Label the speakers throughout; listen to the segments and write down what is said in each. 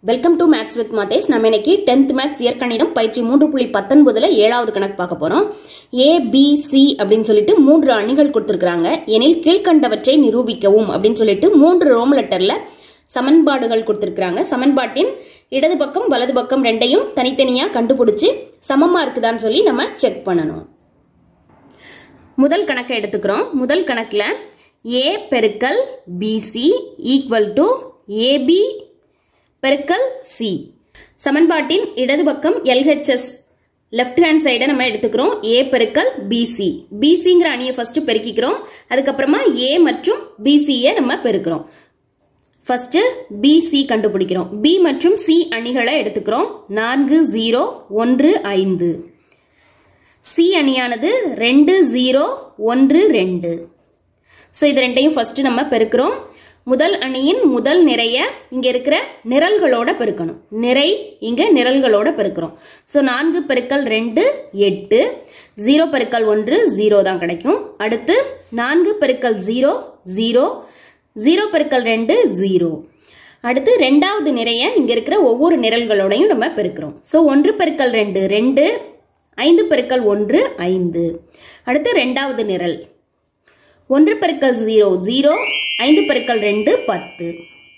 Speaker 1: welcome to maths with Mathesh நம்ம இன்னைக்கு tenth maths இயற்கணிதம் பயிற்சி மூன்று புள்ளி பத்தொன்பதுல ஏழாவது கணக்கு பார்க்க போறோம் ஏ பி சி அப்படின்னு சொல்லிட்டு மூன்று அணிகள் கொடுத்துருக்காங்க எனில் கீழ்கண்டவற்றை நிரூபிக்கவும் அப்படின்னு சொல்லிட்டு மூன்று ரோம் லெட்டர்ல சமன்பாடுகள் கொடுத்துருக்காங்க சமன்பாட்டின் இடது பக்கம் வலது பக்கம் ரெண்டையும் தனித்தனியா கண்டுபிடிச்சு சமமா இருக்குதான்னு சொல்லி நம்ம செக் பண்ணணும் முதல் கணக்கை எடுத்துக்கிறோம் முதல் கணக்கில் ஏ பெருக்கல் பிசி ஈக்குவல் டு ஏபி பெருக்கல் சி சமன்பாட்டின் இடது பக்கம் எல்ஹெச்எஸ் லெஃப்ட் ஹேண்ட் சைடை நம்ம எடுத்துக்கிறோம் ஏ பெருக்கல் பிசி பிசிங்கிற அணியை ஃபர்ஸ்ட் பெருக்கிக்கிறோம் அதுக்கப்புறமா ஏ மற்றும் பிசியை நம்ம பெருக்கிறோம் ஃபர்ஸ்ட் பிசி கண்டுபிடிக்கிறோம் பி மற்றும் சி அணிகளை எடுத்துக்கிறோம் நான்கு ஜீரோ ஒன்று ஐந்து சி அணியானது ரெண்டு ஜீரோ ஒன்று ரெண்டு ஸோ இது ரெண்டையும் ஃபர்ஸ்ட் நம்ம பெருக்கிறோம் முதல் அணியின் முதல் நிறைய இங்க இருக்கிற நிரல்களோட பெருக்கணும் நிறை இங்க நிரல்களோட பெருக்கிறோம் ஸோ நான்கு பெருக்கல் ரெண்டு எட்டு ஜீரோ பெருக்கல் ஒன்று ஜீரோ தான் கிடைக்கும் அடுத்து நான்கு பெருக்கல் ஜீரோ ஜீரோ ஜீரோ பெருக்கல் ரெண்டு ஜீரோ அடுத்து ரெண்டாவது நிறைய இங்க இருக்கிற ஒவ்வொரு நிரல்களோடையும் நம்ம பெருக்கிறோம் ஸோ ஒன்று பெருக்கல் ரெண்டு ரெண்டு ஐந்து பெருக்கல் ஒன்று ஐந்து அடுத்து ரெண்டாவது நிரல் ஒன்று பெருக்கல் ஜீரோ ஜீரோ ஐந்து பெருக்கல் ரெண்டு பத்து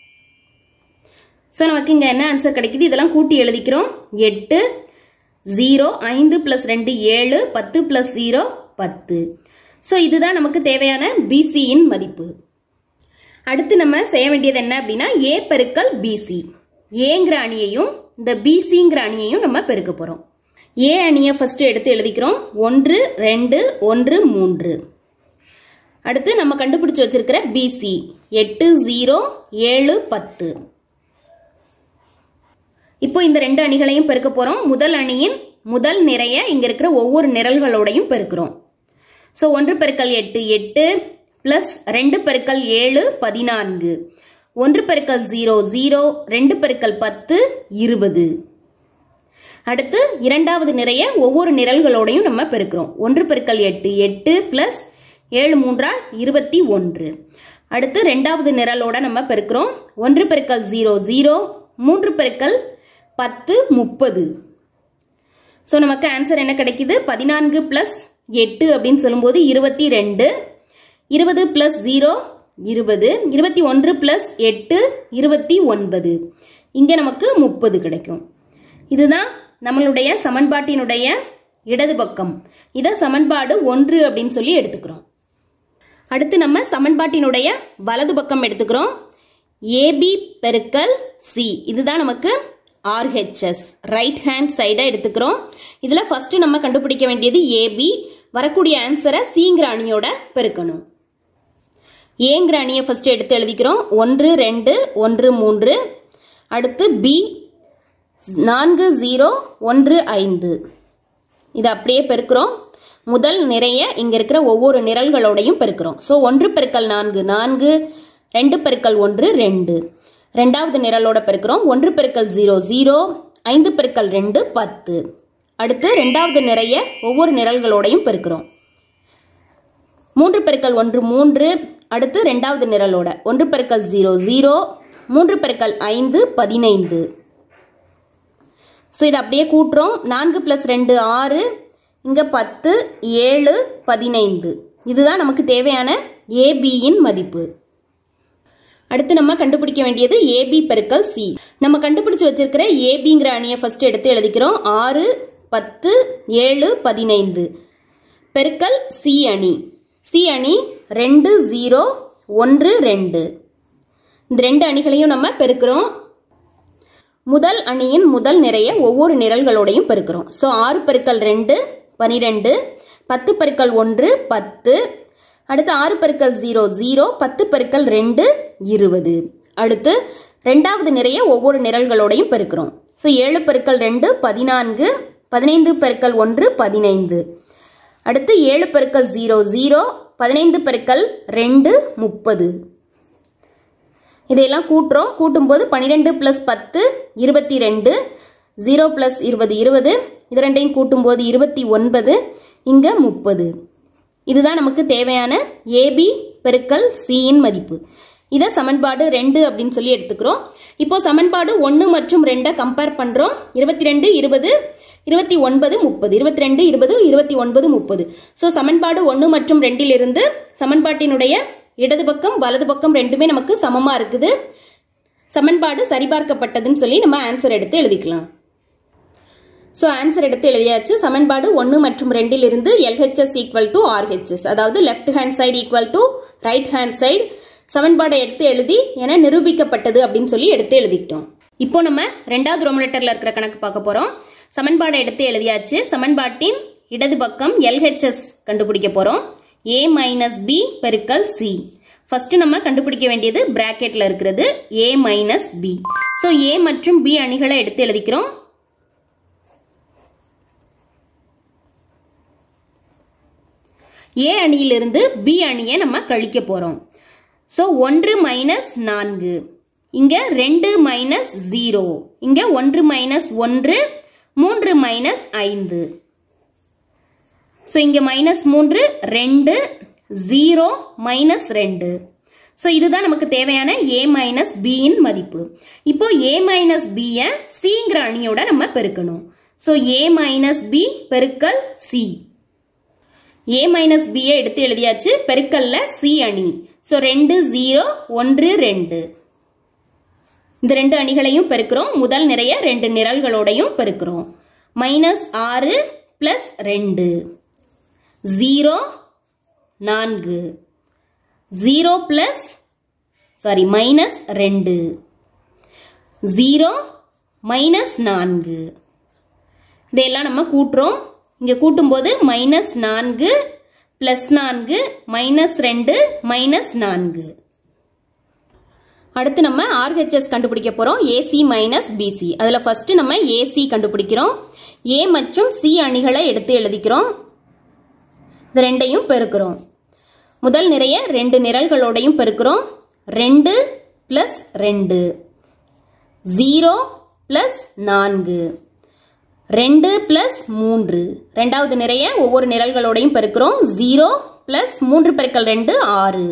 Speaker 1: ஸோ நமக்கு இங்கே என்ன ஆன்சர் கிடைக்குது இதெல்லாம் கூட்டி எழுதிக்கிறோம் எட்டு ஜீரோ ஐந்து ப்ளஸ் ரெண்டு ஏழு பத்து ப்ளஸ் ஜீரோ பத்து ஸோ இதுதான் நமக்கு தேவையான பிசியின் மதிப்பு அடுத்து நம்ம செய்ய வேண்டியது என்ன அப்படின்னா ஏ பெருக்கல் பிசி ஏங்கிற அணியையும் இந்த பிசிங்கிற அணியையும் நம்ம பெருக்க போகிறோம் ஏ அணியை ஃபர்ஸ்ட் எடுத்து எழுதிக்கிறோம் ஒன்று ரெண்டு ஒன்று மூன்று அடுத்து நம்ம கண்டுபிடிச்சு வச்சிருக்கிற பிசி எட்டு ஜீரோ ஏழு பத்து இப்போ இந்த ரெண்டு அணிகளையும் பெருக்க போறோம் முதல் அணியின் முதல் நிறைய இங்க இருக்கிற ஒவ்வொரு நிரல்களோடையும் பெருக்கிறோம் ஸோ ஒன்று பெருக்கல் எட்டு எட்டு பிளஸ் ரெண்டு பெருக்கல் ஏழு பதினான்கு ஒன்று பெருக்கல் ஜீரோ ஜீரோ ரெண்டு பெருக்கல் பத்து இருபது அடுத்து இரண்டாவது நிறைய ஒவ்வொரு நிரல்களோடையும் நம்ம பெருக்கிறோம் ஒன்று பெருக்கல் எட்டு எட்டு பிளஸ் ஏழு மூன்றா இருபத்தி ஒன்று அடுத்து ரெண்டாவது நிரலோட நம்ம பெருக்கிறோம் ஒன்று பெருக்கல் ஜீரோ ஜீரோ மூன்று பெருக்கல் பத்து முப்பது ஸோ நமக்கு ஆன்சர் என்ன கிடைக்குது பதினான்கு பிளஸ் எட்டு அப்படின்னு சொல்லும்போது இருபத்தி ரெண்டு இருபது பிளஸ் ஜீரோ இருபது இருபத்தி ஒன்று பிளஸ் எட்டு இருபத்தி ஒன்பது இங்கே நமக்கு முப்பது கிடைக்கும் இதுதான் நம்மளுடைய சமன்பாட்டினுடைய இடது பக்கம் இதை சமன்பாடு ஒன்று அப்படின்னு சொல்லி எடுத்துக்கிறோம் அடுத்து நம்ம சமன்பாட்டினுடைய வலது பக்கம் எடுத்துக்கிறோம் ஏபி பெருக்கல் சி இதுதான் நமக்கு ஆர்ஹெச்எஸ் ரைட் ஹேண்ட் சைடை எடுத்துக்கிறோம் இதில் ஃபர்ஸ்ட் நம்ம கண்டுபிடிக்க வேண்டியது ஏபி வரக்கூடிய ஆன்சரை சிங்கிற அணியோட பெருக்கணும் ஏங்கிற அணியை ஃபர்ஸ்ட் எடுத்து எழுதிக்கிறோம் ஒன்று ரெண்டு ஒன்று மூன்று அடுத்து பி நான்கு ஜீரோ ஒன்று ஐந்து இதை அப்படியே பெருக்கிறோம் முதல் நிறைய இங்க இருக்கிற ஒவ்வொரு நிரல்களோடையும் பெருக்கிறோம் ஸோ ஒன்று பெருக்கல் நான்கு நான்கு ரெண்டு பெருக்கல் ஒன்று ரெண்டு ரெண்டாவது நிரலோட பெருக்கிறோம் ஒன்று பெருக்கல் ஜீரோ ஜீரோ ஐந்து பெருக்கல் ரெண்டு பத்து அடுத்து ரெண்டாவது நிறைய ஒவ்வொரு நிரல்களோடையும் பெருக்கிறோம் மூன்று பெருக்கல் ஒன்று மூன்று அடுத்து ரெண்டாவது நிரலோட ஒன்று பெருக்கல் ஜீரோ ஜீரோ மூன்று பெருக்கல் ஐந்து பதினைந்து ஸோ இதை அப்படியே கூட்டுறோம் நான்கு ப்ளஸ் ரெண்டு ஆறு இங்கே பத்து ஏழு பதினைந்து இதுதான் நமக்கு தேவையான ஏபியின் மதிப்பு அடுத்து நம்ம கண்டுபிடிக்க வேண்டியது ஏபி பெருக்கல் சி நம்ம கண்டுபிடிச்சு வச்சிருக்கிற ஏபிங்கிற அணியை ஃபர்ஸ்ட் எடுத்து எழுதிக்கிறோம் ஆறு பத்து ஏழு பதினைந்து பெருக்கல் சி அணி சி அணி ரெண்டு ஜீரோ ஒன்று ரெண்டு இந்த ரெண்டு அணிகளையும் நம்ம பெருக்கிறோம் முதல் அணியின் முதல் நிறைய ஒவ்வொரு நிரல்களோடையும் பெருக்கிறோம் ஸோ ஆறு பெருக்கல் ரெண்டு பனிரெண்டு பத்து பெருக்கல் ஒன்று பத்து அடுத்து ஆறு பெருக்கல் ஜீரோ ஜீரோ பத்து பெருக்கல் ரெண்டு இருபது அடுத்து ரெண்டாவது நிறைய ஒவ்வொரு நிரல்களோடையும் பெருக்கிறோம் ஸோ ஏழு பெருக்கல் ரெண்டு பதினான்கு பதினைந்து பெருக்கல் ஒன்று பதினைந்து அடுத்து ஏழு பெருக்கல் ஜீரோ ஜீரோ பதினைந்து பெருக்கல் ரெண்டு முப்பது இதையெல்லாம் கூட்டுறோம் கூட்டும்போது பன்னிரெண்டு ப்ளஸ் பத்து இருபத்தி ரெண்டு ஜீரோ ப்ளஸ் இருபது இருபது இது ரெண்டையும் கூட்டும்போது இருபத்தி ஒன்பது இங்கே முப்பது இதுதான் நமக்கு தேவையான ஏபி பெருக்கல் சியின் மதிப்பு இதை சமன்பாடு ரெண்டு அப்படின்னு சொல்லி எடுத்துக்கிறோம் இப்போ சமன்பாடு ஒன்று மற்றும் ரெண்டை கம்பேர் பண்ணுறோம் இருபத்தி ரெண்டு இருபது இருபத்தி ஒன்பது முப்பது இருபத்தி ரெண்டு இருபது இருபத்தி ஒன்பது முப்பது ஸோ சமன்பாடு ஒன்று மற்றும் ரெண்டிலிருந்து சமன்பாட்டினுடைய இடது பக்கம் வலது பக்கம் ரெண்டுமே நமக்கு சமமாக இருக்குது சமன்பாடு சரிபார்க்கப்பட்டதுன்னு சொல்லி நம்ம ஆன்சர் எடுத்து எழுதிக்கலாம் ஸோ ஆன்சர் எடுத்து எழுதியாச்சு சமன்பாடு ஒன்று மற்றும் ரெண்டிலிருந்து எல்ஹெச்எஸ் ஈக்குவல் டு ஆர்ஹெச்எஸ் அதாவது left hand side equal to right hand side சமன்பாடை எடுத்து எழுதி என நிரூபிக்கப்பட்டது அப்படின்னு சொல்லி எடுத்து எழுதிக்கிட்டோம் இப்போ நம்ம ரெண்டாவது ரோமலெட்டரில் இருக்கிற கணக்கு பார்க்க போகிறோம் சமன்பாடை எடுத்து எழுதியாச்சு சமன்பாட்டின் இடது பக்கம் எல்ஹெச்எஸ் கண்டுபிடிக்க போகிறோம் ஏ மைனஸ் பி பெருக்கல் சி ஃபர்ஸ்ட் நம்ம கண்டுபிடிக்க வேண்டியது பிராக்கெட்ல இருக்கிறது A minus B so A மற்றும் பி அணிகளை எடுத்து எழுதிக்கிறோம் ஏ அணியிலிருந்து பி அணியை நம்ம கழிக்க போகிறோம் ஸோ ஒன்று மைனஸ் நான்கு இங்கே ரெண்டு மைனஸ் ஜீரோ இங்கே ஒன்று மைனஸ் ஒன்று மூன்று மைனஸ் ஐந்து ஸோ இங்கே மைனஸ் மூன்று ரெண்டு ஜீரோ மைனஸ் ரெண்டு ஸோ இதுதான் நமக்கு தேவையான ஏ மைனஸ் பியின் மதிப்பு இப்போ ஏ மைனஸ் பியை சிங்கிற அணியோட நம்ம பெருக்கணும் ஸோ ஏ மைனஸ் பி பெருக்கல் சி ஏ மைனஸ் பியை எடுத்து எழுதியாச்சு பெருக்கல்ல சி அணி ஸோ ரெண்டு ஜீரோ ஒன்று ரெண்டு இந்த ரெண்டு அணிகளையும் பெருக்கிறோம் முதல் நிறைய ரெண்டு நிரல்களோடையும் பெருக்கிறோம் மைனஸ் ஆறு பிளஸ் ரெண்டு ஜீரோ நான்கு ஜீரோ பிளஸ் சாரி மைனஸ் ரெண்டு ஜீரோ மைனஸ் நான்கு இதையெல்லாம் நம்ம கூட்டுறோம் இங்கே கூட்டும்போது மைனஸ் நான்கு பிளஸ் நான்கு மைனஸ் ரெண்டு மைனஸ் நான்கு அடுத்து நம்ம ஆர்ஹெச்எஸ் கண்டுபிடிக்க போகிறோம் ஏசி மைனஸ் பிசி அதில் ஃபர்ஸ்ட் நம்ம ஏசி கண்டுபிடிக்கிறோம் ஏ மற்றும் சி அணிகளை எடுத்து எழுதிக்கிறோம் இது ரெண்டையும் பெருக்கிறோம் முதல் நிறைய ரெண்டு நிரல்களோடையும் பெருக்கிறோம் ரெண்டு ப்ளஸ் ரெண்டு ஜீரோ ப்ளஸ் நான்கு ரெண்டு ப்ளஸ் மூன்று ரெண்டாவது நிறைய ஒவ்வொரு நிரல்களோடையும் பெருக்கிறோம் ஜீரோ ப்ளஸ் மூன்று பெருக்கல் ரெண்டு ஆறு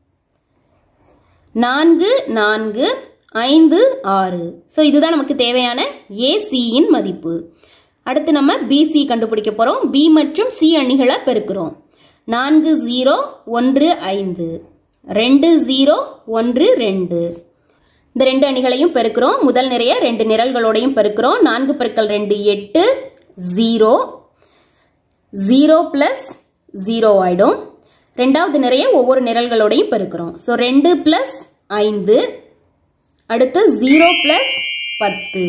Speaker 1: நான்கு நான்கு ஐந்து ஆறு ஸோ இதுதான் நமக்கு தேவையான ஏசியின் மதிப்பு அடுத்து நம்ம பிசி கண்டுபிடிக்க போகிறோம் பி மற்றும் சி அணிகளை பெருக்கிறோம் நான்கு ஜீரோ ஒன்று ஐந்து ரெண்டு ஜீரோ ஒன்று ரெண்டு இந்த ரெண்டு அணிகளையும் பெருக்கிறோம் முதல் நிறைய ரெண்டு நிரல்களோடையும் பெருக்கிறோம் நான்கு பெருக்கல் ரெண்டு எட்டு ஜீரோ ஜீரோ ப்ளஸ் ஜீரோ ஆயிடும் ரெண்டாவது நிறைய ஒவ்வொரு நிரல்களோடையும் பெருக்கிறோம் ஸோ ரெண்டு ப்ளஸ் ஐந்து அடுத்து ஜீரோ ப்ளஸ் பத்து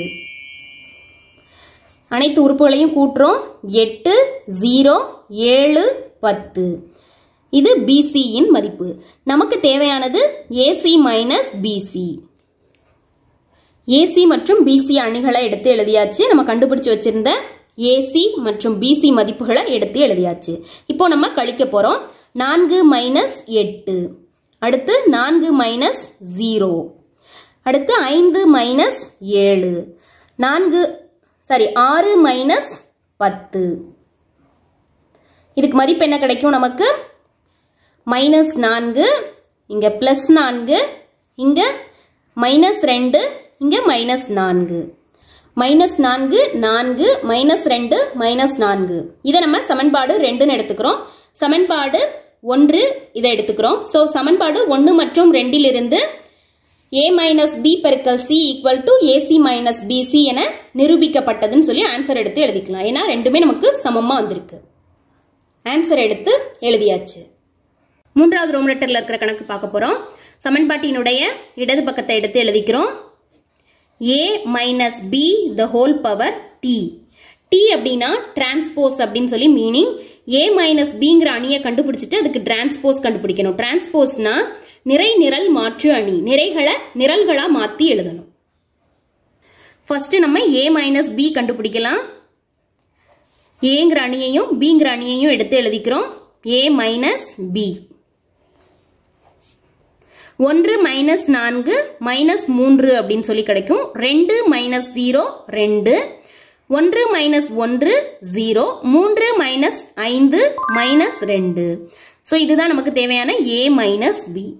Speaker 1: அனைத்து உறுப்புகளையும் கூட்டுறோம் எட்டு ஜீரோ ஏழு பத்து இது பிசியின் மதிப்பு நமக்கு தேவையானது ஏசி மைனஸ் பிசி ஏசி மற்றும் பிசி அணிகளை எடுத்து எழுதியாச்சு நம்ம கண்டுபிடிச்சு வச்சிருந்த ஏசி மற்றும் பிசி மதிப்புகளை எடுத்து எழுதியாச்சு இப்போ நம்ம கழிக்க போறோம் நான்கு மைனஸ் எட்டு அடுத்து நான்கு மைனஸ் ஜீரோ அடுத்து ஐந்து மைனஸ் ஏழு நான்கு சாரி ஆறு மைனஸ் பத்து இதுக்கு மதிப்பு என்ன கிடைக்கும் நமக்கு மைனஸ் நான்கு இங்கே ப்ளஸ் நான்கு இங்கே மைனஸ் ரெண்டு இங்கே மைனஸ் நான்கு மைனஸ் நான்கு நான்கு மைனஸ் ரெண்டு மைனஸ் நான்கு இதை நம்ம சமன்பாடு ரெண்டுன்னு எடுத்துக்கிறோம் சமன்பாடு ஒன்று இதை எடுத்துக்கிறோம் ஸோ சமன்பாடு ஒன்று மற்றும் ரெண்டிலிருந்து ஏ மைனஸ் பி பெருக்கல் C equal to AC minus BC என நிரூபிக்கப்பட்டதுன்னு சொல்லி ஆன்சர் எடுத்து எழுதிக்கலாம் ஏன்னா ரெண்டுமே நமக்கு சமமாக வந்திருக்கு ஆன்சர் எடுத்து எழுதியாச்சு மூன்றாவது ரோம் லெட்டரில் இருக்கிற கணக்கு பார்க்க போகிறோம் சமன்பாட்டினுடைய இடது பக்கத்தை எடுத்து எழுதிக்கிறோம் A minus B the whole power T T அப்படின்னா டிரான்ஸ்போஸ் அப்படின்னு சொல்லி மீனிங் ஏ மைனஸ் பிங்கிற அணியை கண்டுபிடிச்சிட்டு அதுக்கு டிரான்ஸ்போஸ் கண்டுபிடிக்கணும் டிரான்ஸ்போஸ்னா நிறை நிரல் மாற்று அணி நிறைகளை நிரல்களா மாற்றி எழுதணும் ஃபர்ஸ்ட் நம்ம ஏ மைனஸ் பி கண்டுபிடிக்கலாம் ஏங்கிற அணியையும் பிங்கிற அணியையும் எடுத்து எழுதிக்கிறோம் ஏ மைனஸ் பி ஒன்று மைனஸ் நான்கு மைனஸ் மூன்று அப்படின்னு சொல்லி கிடைக்கும் ரெண்டு மைனஸ் ஜீரோ ரெண்டு ஒன்று மைனஸ் ஒன்று ஜீரோ மூன்று மைனஸ் ஐந்து மைனஸ் ரெண்டு ஸோ இதுதான் நமக்கு தேவையான ஏ மைனஸ் பி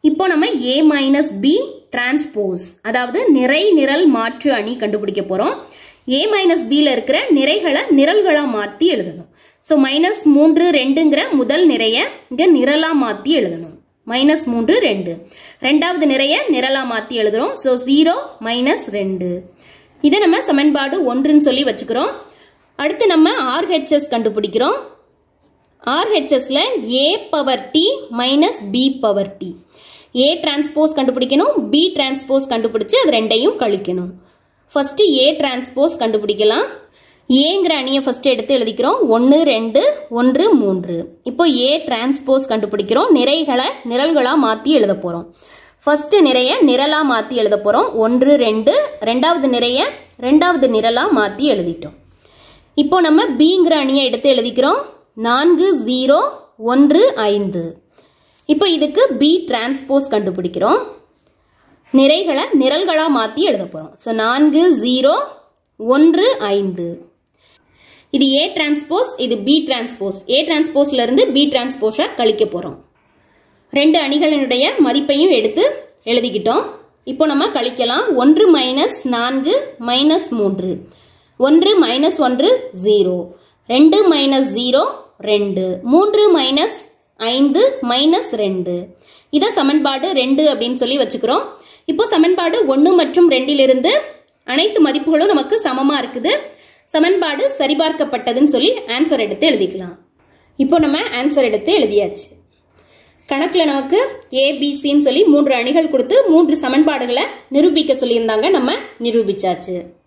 Speaker 1: இப்போ நம்ம ஏ மைனஸ் பி டிரான்ஸ்போஸ் அதாவது நிறை நிரல் மாற்று அணி கண்டுபிடிக்க போறோம் ஏ மைனஸ் பியில் இருக்கிற நிறைகளை நிரல்களா மாத்தி எழுதணும் ஸோ மைனஸ் மூன்று ரெண்டுங்கிற முதல் நிறைய இங்க நிரலா மாத்தி எழுதணும் மைனஸ் மூன்று ரெண்டு ரெண்டாவது நிறைய நிரலா மாத்தி எழுதுறோம் ஸோ ஜீரோ மைனஸ் ரெண்டு இதை நம்ம சமன்பாடு ஒன்றுன்னு சொல்லி வச்சுக்கிறோம் அடுத்து நம்ம ஆர்ஹெச்எஸ் கண்டுபிடிக்கிறோம் ஆர்ஹெச்எஸ்ல A power T minus B power T A transpose கண்டுபிடிக்கணும் பி டிரான்ஸ்போஸ் கண்டுபிடிச்சு அது ரெண்டையும் கழிக்கணும் ஃபர்ஸ்ட் ஏ டிரான்ஸ்போஸ் கண்டுபிடிக்கலாம் ஏங்கிற அணியை ஃபர்ஸ்ட் எடுத்து எழுதிக்கிறோம் ஒன்று ரெண்டு ஒன்று மூன்று இப்போ ஏ டிரான்ஸ்போஸ் கண்டுபிடிக்கிறோம் நிறைகளை நிரல்களாக மாற்றி எழுத போகிறோம் ஃபர்ஸ்ட் நிறைய நிரலாக மாற்றி எழுத போகிறோம் ஒன்று ரெண்டு ரெண்டாவது நிறைய ரெண்டாவது நிரலாக மாற்றி எழுதிட்டோம் இப்போ நம்ம பிங்கிற அணியை எடுத்து எழுதிக்கிறோம் நான்கு ஜீரோ ஒன்று ஐந்து இப்போ இதுக்கு பி டிரான்ஸ்போஸ் கண்டுபிடிக்கிறோம் நிறைகளை நிரல்களாக மாற்றி எழுத போகிறோம் ஸோ நான்கு ஜீரோ ஒன்று ஐந்து இது ஏ டிரான்ஸ்போஸ் இது பி டிரான்ஸ்போஸ் ஏ டிரான்ஸ்போஸ்ல இருந்து பி டிரான்ஸ்போஸை கழிக்க போகிறோம் ரெண்டு அணிகளினுடைய மதிப்பையும் எடுத்து எழுதிக்கிட்டோம் இப்போ நம்ம கழிக்கலாம் ஒன்று மைனஸ் நான்கு மைனஸ் மூன்று ஒன்று மைனஸ் ஒன்று ஜீரோ ரெண்டு மைனஸ் ஜீரோ ரெண்டு மூன்று மைனஸ் ஐந்து மைனஸ் ரெண்டு இதை சமன்பாடு ரெண்டு அப்படின்னு சொல்லி வச்சுக்கிறோம் இப்போ சமன்பாடு ஒன்று மற்றும் ரெண்டிலிருந்து அனைத்து மதிப்புகளும் நமக்கு சமமாக இருக்குது சமன்பாடு சரிபார்க்கப்பட்டதுன்னு சொல்லி ஆன்சர் எடுத்து எழுதிக்கலாம் இப்போ நம்ம ஆன்சர் எடுத்து எழுதியாச்சு கணக்கில் நமக்கு ஏபிசின்னு சொல்லி மூன்று அணிகள் கொடுத்து மூன்று சமன்பாடுகளை நிரூபிக்க சொல்லியிருந்தாங்க நம்ம நிரூபிச்சாச்சு